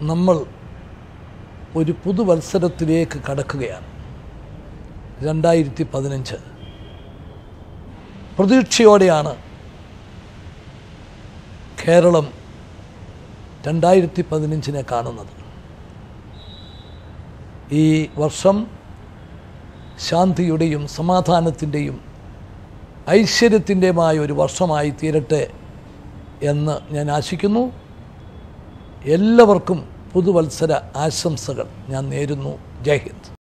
നമ്മൾ ഒരു പുതുവത്സരത്തിലേക്ക് കടക്കുകയാണ് രണ്ടായിരത്തി പതിനഞ്ച് പ്രതീക്ഷയോടെയാണ് കേരളം രണ്ടായിരത്തി പതിനഞ്ചിനെ കാണുന്നത് ഈ വർഷം ശാന്തിയുടെയും സമാധാനത്തിൻ്റെയും ഐശ്വര്യത്തിൻ്റെയുമായ ഒരു വർഷമായി തീരട്ടെ എന്ന് ഞാൻ ആശിക്കുന്നു എല്ലാവർക്കും പുതുവത്സര ആശംസകൾ ഞാൻ നേരുന്നു ജയ് ഹിന്ദ്